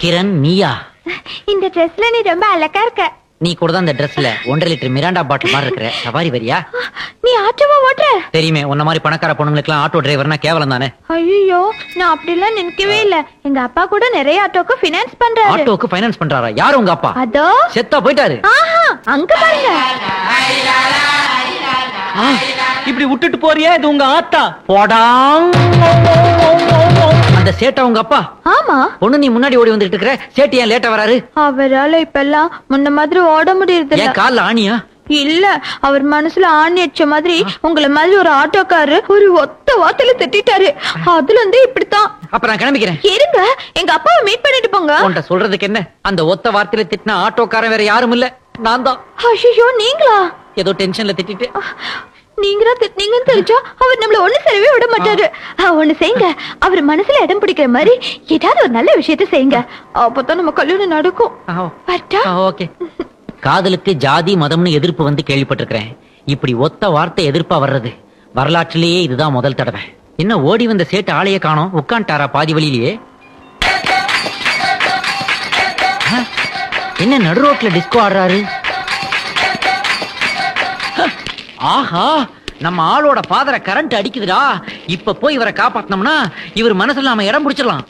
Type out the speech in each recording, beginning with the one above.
கிரண் நீயா இந்த ட்ரெஸ்ல நீ ரொம்ப அழகா இருக்க நீ கூட தான் இந்த ட்ரெஸ்ல ஒன்றரை லிட்டர் மிராண்டா பாட்டில் மாதிரி இருக்கிற சவாரி வரியா நீ ஆட்டோவா ஓட்டுற தெரியுமே உன்ன மாதிரி பணக்கார பொண்ணுங்களுக்குலாம் ஆட்டோ டிரைவர்னா கேவலம் தானே ஐயோ நான் அப்படிலாம் நினைக்கவே இல்ல எங்க அப்பா கூட நிறைய ஆட்டோக்கு பினான்ஸ் பண்றாரு ஆட்டோக்கு ஃபைனான்ஸ் பண்றாரா யாரு உங்க அப்பா அதோ செத்தா போயிட்டாரு ஆஹா அங்க பாருங்க ஆ, இப்படி விட்டுட்டு போறியே இது உங்க ஆத்தா போடாங் அந்த சேட்டா உங்க அப்பா ஆமா பொண்ணு நீ முன்னாடி ஓடி வந்துட்டு இருக்கிற சேட்டு ஏன் லேட்டா வராரு அவரால இப்பெல்லாம் முன்ன மாதிரி ஓட முடியறது இல்ல ஏன் கால்ல ஆணியா இல்ல அவர் மனசுல ஆணி அடிச்ச மாதிரி உங்கள மாதிரி ஒரு ஆட்டோக்காரரு ஒரு ஒத்த வார்த்தையில திட்டாரு அதுல இருந்து இப்படித்தான் அப்ப நான் கிளம்பிக்கிறேன் இருங்க எங்க அப்பாவை மீட் பண்ணிட்டு போங்க உன்கிட்ட சொல்றதுக்கு என்ன அந்த ஒத்த வார்த்தையில திட்டின ஆட்டோக்காரன் வேற யாரும் இல்ல நான் தான் ஐயோ நீங்களா ஏதோ டென்ஷன்ல திட்டிட்டு நீங்க தான் திட்டினீங்கன்னு தெரிஞ்சா அவர் நம்மள ஒண்ணு செய்யவே விட மாட்டாரு ஆ, ஒண்ணு செய்யுங்க அவர் மனசுல இடம் பிடிக்கிற மாதிரி ஏதாவது ஒரு நல்ல விஷயத்த செய்யுங்க அப்பதான் நம்ம கல்யாணம் நடக்கும் ஆ, பட்டா ஆ, ஓகே காதலுக்கு ஜாதி மதம்னு எதிர்ப்பு வந்து கேள்விப்பட்டிருக்கிறேன் இப்படி ஒத்த வார்த்தை எதிர்ப்பா வர்றது வரலாற்றிலேயே இதுதான் முதல் தடவை என்ன ஓடி வந்த சேட்டு ஆளைய காணோம் உட்காந்துட்டாரா பாதி வழியிலேயே ஆ, என்ன நடு ரோட்ல டிஸ்கோ ஆடுறாரு ஆஹா நம்ம ஆளோட பாதர கரண்ட் அடிக்குதுடா இப்ப போய் இவரை காப்பாத்தினோம்னா இவர் மனசுல நாம இடம் பிடிச்சிடலாம்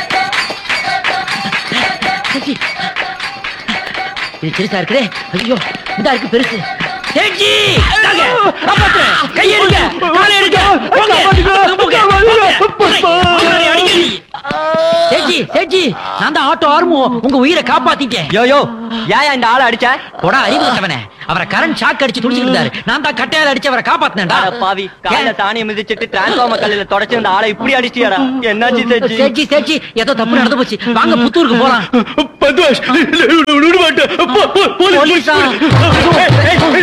சேச்சி, இது சிறுசா இருக்குதே ஐயோ இதா இருக்கு பெருசு சேச்சி, இந்தாங்க, காப்பாத்துறேன். கையை எடுங்க, காலை எடுங்க, போங்க, போங்க, போங்க. அவரை அடிக்கடி. சேச்சி, சேச்சி, நான் தான் ஆட்டோ ஆர்மோ உங்க உயிரை காப்பாத்திட்டேன் யோ யோ ஏன் இந்த ஆளை அடிச்ச போடா அறிவு கட்டவனே அவரை கரண்ட் ஷாக் அடிச்சு துடிச்சிட்டு இருந்தாரு நான் தான் கட்டையால அடிச்சு அவரை காப்பாத்தினேன்டா அட பாவி காலையில சாணியை மிதிச்சிட்டு டிரான்ஸ்ஃபார்மர் கல்லில தொடச்சு இந்த ஆளை இப்படி அடிச்சியாடா என்னாச்சு சேச்சி சேச்சி சேச்சி ஏதோ தப்பு நடந்து போச்சு வாங்க புத்தூருக்கு போலாம் பத்மாஷ் விட மாட்டேன் போ- போ- போலீஸ் போலீஸா? ஏய், ஏய்,